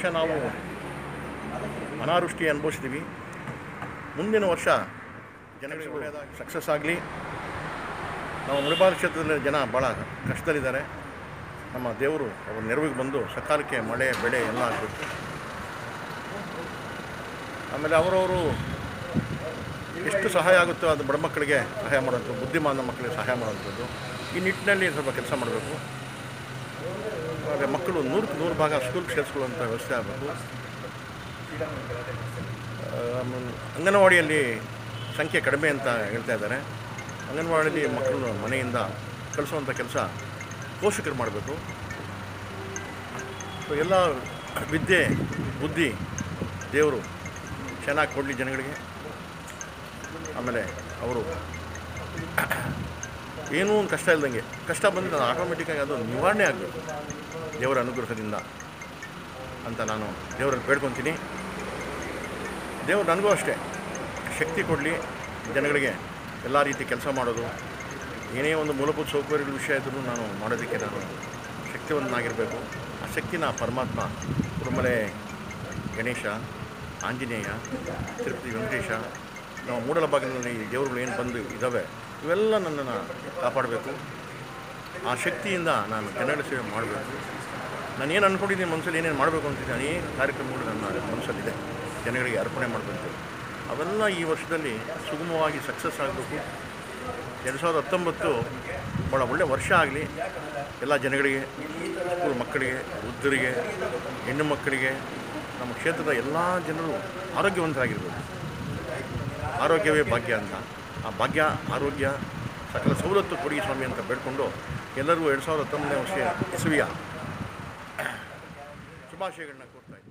ವರ್ಷ ನಾವು ಅನಾವೃಷ್ಟಿ ಅನುಭವಿಸಿದ್ದೀವಿ ಮುಂದಿನ ವರ್ಷ ಜನಗಳಿಗೆ ಒಳ್ಳೆಯದಾಗಿ ಸಕ್ಸಸ್ ಆಗಲಿ ನಮ್ಮ ಮುಳಬಾಗ ಕ್ಷೇತ್ರದಲ್ಲಿ ಜನ ಭಾಳ ಕಷ್ಟದಲ್ಲಿದ್ದಾರೆ ನಮ್ಮ ದೇವರು ಅವ್ರ ನೆರವಿಗೆ ಬಂದು ಸಕಾಲಕ್ಕೆ ಮಳೆ ಬೆಳೆ ಎಲ್ಲ ಆಗಬೇಕು ಆಮೇಲೆ ಅವರವರು ಎಷ್ಟು ಸಹಾಯ ಆಗುತ್ತೋ ಅದು ಬಡ ಮಕ್ಕಳಿಗೆ ಸಹಾಯ ಮಾಡೋಂಥದ್ದು ಬುದ್ಧಿಮಾನ ಮಕ್ಕಳಿಗೆ ಸಹಾಯ ಮಾಡೋಂಥದ್ದು ಈ ನಿಟ್ಟಿನಲ್ಲಿ ಸ್ವಲ್ಪ ಕೆಲಸ ಮಾಡಬೇಕು ಹಾಗೆ ಮಕ್ಕಳು ನೂರಕ್ಕೆ ನೂರು ಭಾಗ ಸ್ಕೂಲ್ಗೆ ಸೇರಿಸ್ಕೊಳ್ಳುವಂಥ ವ್ಯವಸ್ಥೆ ಆಗಬೇಕು ಆಮೇಲೆ ಅಂಗನವಾಡಿಯಲ್ಲಿ ಸಂಖ್ಯೆ ಕಡಿಮೆ ಅಂತ ಹೇಳ್ತಾ ಇದ್ದಾರೆ ಅಂಗನವಾಡಿಯಲ್ಲಿ ಮಕ್ಕಳು ಮನೆಯಿಂದ ಕಳಿಸುವಂಥ ಕೆಲಸ ಪೋಷಕರು ಮಾಡಬೇಕು ಸೊ ಎಲ್ಲ ವಿದ್ಯೆ ಬುದ್ಧಿ ದೇವರು ಚೆನ್ನಾಗಿ ಕೊಡಲಿ ಜನಗಳಿಗೆ ಆಮೇಲೆ ಅವರು ಏನೂ ಒಂದು ಕಷ್ಟ ಇಲ್ದಂಗೆ ಕಷ್ಟ ಬಂದರೆ ಅದು ಆಟೋಮೆಟಿಕ್ಕಾಗಿ ಅದು ನಿವಾರಣೆ ಆಗಬೇಕು ದೇವರ ಅನುಗ್ರಹದಿಂದ ಅಂತ ನಾನು ದೇವರಲ್ಲಿ ಬೇಡ್ಕೊತೀನಿ ದೇವರು ನನಗೂ ಅಷ್ಟೇ ಶಕ್ತಿ ಕೊಡಲಿ ಜನಗಳಿಗೆ ಎಲ್ಲ ರೀತಿ ಕೆಲಸ ಮಾಡೋದು ಏನೇ ಒಂದು ಮೂಲಭೂತ ಸೌಕರ್ಯಗಳ ವಿಷಯ ಇದ್ರೂ ನಾನು ಮಾಡೋದಕ್ಕೆ ನಾನು ಶಕ್ತಿವಂತನಾಗಿರಬೇಕು ಆ ಶಕ್ತಿನ ಪರಮಾತ್ಮ ಕುರುಮಲೆ ಗಣೇಶ ಆಂಜನೇಯ ತಿರುಪತಿ ವೆಂಕಟೇಶ ನಮ್ಮ ಮೂಡಲ ಭಾಗದಲ್ಲಿ ದೇವರುಗಳು ಏನು ಬಂದು ಇದ್ದಾವೆ ಇವೆಲ್ಲ ನನ್ನನ್ನು ಕಾಪಾಡಬೇಕು ಆ ಶಕ್ತಿಯಿಂದ ನಾನು ಜನಗಳ ಸೇವೆ ಮಾಡಬೇಕು ನಾನು ಏನು ಅಂದ್ಕೊಂಡಿದ್ದೀನಿ ಮನಸ್ಸಲ್ಲಿ ಏನೇನು ಮಾಡಬೇಕು ಅಂತಿದ್ದೆ ಅನೇಕ ಕಾರ್ಯಕ್ರಮಗಳು ನನ್ನ ಮನಸ್ಸಲ್ಲಿದೆ ಜನಗಳಿಗೆ ಅರ್ಪಣೆ ಮಾಡಬೇಕು ಅವೆಲ್ಲ ಈ ವರ್ಷದಲ್ಲಿ ಸುಗಮವಾಗಿ ಸಕ್ಸಸ್ ಆಗಬೇಕು ಎರಡು ಸಾವಿರದ ಹತ್ತೊಂಬತ್ತು ಭಾಳ ಒಳ್ಳೆಯ ವರ್ಷ ಆಗಲಿ ಎಲ್ಲ ಜನಗಳಿಗೆ ಸ್ಕೂಲ್ ಮಕ್ಕಳಿಗೆ ವೃದ್ಧರಿಗೆ ಹೆಣ್ಣು ಮಕ್ಕಳಿಗೆ ನಮ್ಮ ಕ್ಷೇತ್ರದ ಎಲ್ಲ ಜನರು ಆರೋಗ್ಯವಂತರಾಗಿರ್ಬೇಕು ಆರೋಗ್ಯವೇ ಭಾಗ್ಯ ಅಂತ ಆ ಭಾಗ್ಯ ಆರೋಗ್ಯ ಸಕಲ ಸವಲತ್ತು ಕೊಡಿ ಸ್ವಾಮಿ ಅಂತ ಬೇಡ್ಕೊಂಡು ಎಲ್ಲರಿಗೂ ಎರಡು ಸಾವಿರದ ಹತ್ತೊಂಬತ್ತನೇ ವರ್ಷ ಇಸುವಿಯ ಶುಭಾಶಯಗಳನ್ನ ಕೊಡ್ತಾ ಇದ್ದೀನಿ